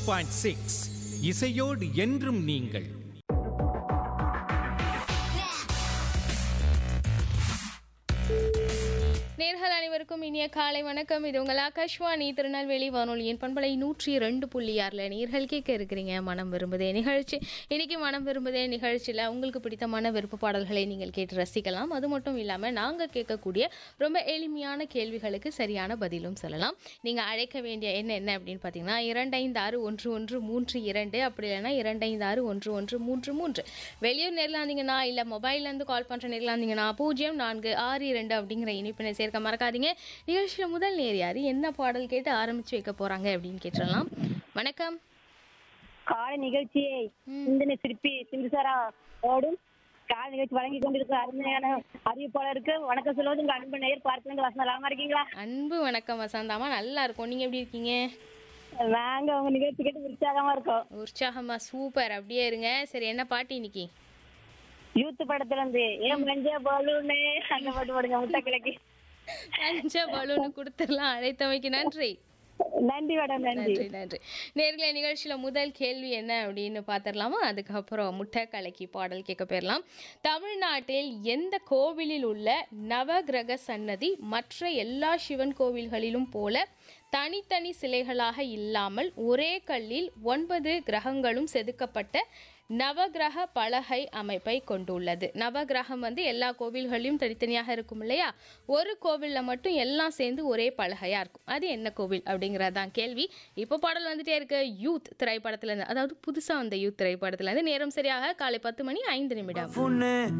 point six இசையோடு என்றும் நீங்கள் நேர்கள் அனைவருக்கும் இனிய காலை வணக்கம் இது உங்கள் ஆகாஷ்வாணி திருநெல்வேலி வானொலியின் பண்பலை நூற்றி ரெண்டு புள்ளி ஆறில் நேர்கள் கேட்க இருக்கிறீங்க மனம் விரும்புதே நிகழ்ச்சி இன்னைக்கு மனம் விரும்புதே நிகழ்ச்சியில் உங்களுக்கு பிடித்தமான விருப்ப பாடல்களை நீங்கள் கேட்டு ரசிக்கலாம் அது மட்டும் இல்லாமல் நாங்கள் கேட்கக்கூடிய ரொம்ப எளிமையான கேள்விகளுக்கு சரியான பதிலும் சொல்லலாம் நீங்கள் அழைக்க வேண்டிய எண் என்ன அப்படின்னு பார்த்தீங்கன்னா இரண்டைந்து ஆறு ஒன்று ஒன்று மூன்று இரண்டு அப்படி இல்லைன்னா இரண்டைந்து ஆறு ஒன்று ஒன்று மூன்று மூன்று வெளியூர் நேரில் இருந்தீங்கன்னா இல்லை மொபைல்லேருந்து கால் பண்ணுற நேரில் இருந்தீங்கன்னா பூஜ்ஜியம் நான்கு ஆறு இரண்டு அப்படிங்கிற இனிப்பினை சேர்க்க மறக்காதீங்க நிகழ்ச்சியில் முதல் நேர் யார் என்ன பாடல் கேட்டு ஆரம்பிச்சு வைக்க போறாங்க அப்படின்னு கேட்டுடலாம் வணக்கம் காலை நிகழ்ச்சியை சிந்தனை சிற்பி சிந்துசாரா ஓடும் காலை நிகழ்ச்சி வழங்கி கொண்டிருக்கிற அருமையான அறிவிப்பாளருக்கு வணக்கம் சொல்வது உங்க அன்பு நேயர் பார்த்து வசனம் நலமா இருக்கீங்களா அன்பு வணக்கம் வசந்தாமா நல்லா இருக்கும் நீங்க எப்படி இருக்கீங்க நாங்க உங்க நிகழ்ச்சி கேட்டு உற்சாகமா இருக்கோம் உற்சாகமா சூப்பர் அப்படியே இருங்க சரி என்ன பாட்டு இன்னைக்கு யூத் படத்துல இருந்து ஏன் மஞ்ச பலூனு அந்த பாட்டு போடுங்க முட்டை கிழக்கு அஞ்சா பலூனு கொடுத்துடலாம் அழைத்தமைக்கு நன்றி நன்றி மேடம் நன்றி நன்றி நன்றி நேர்களை நிகழ்ச்சியில் முதல் கேள்வி என்ன அப்படின்னு பார்த்துடலாமா அதுக்கப்புறம் முட்டை கலக்கி பாடல் கேட்க போயிடலாம் தமிழ்நாட்டில் எந்த கோவிலில் உள்ள நவகிரக சன்னதி மற்ற எல்லா சிவன் கோவில்களிலும் போல தனித்தனி சிலைகளாக இல்லாமல் ஒரே கல்லில் ஒன்பது கிரகங்களும் செதுக்கப்பட்ட நவகிரக பலகை அமைப்பை கொண்டுள்ளது நவகிரகம் வந்து எல்லா கோவில்களையும் தனித்தனியாக இருக்கும் இல்லையா ஒரு கோவிலில் மட்டும் எல்லாம் சேர்ந்து ஒரே பலகையா இருக்கும் அது என்ன கோவில் அப்படிங்கிறது தான் கேள்வி இப்போ பாடல் வந்துட்டே இருக்கு யூத் திரைப்படத்துல இருந்து அதாவது புதுசா வந்த யூத் திரைப்படத்துல இருந்து நேரம் சரியாக காலை பத்து மணி ஐந்து நிமிடம்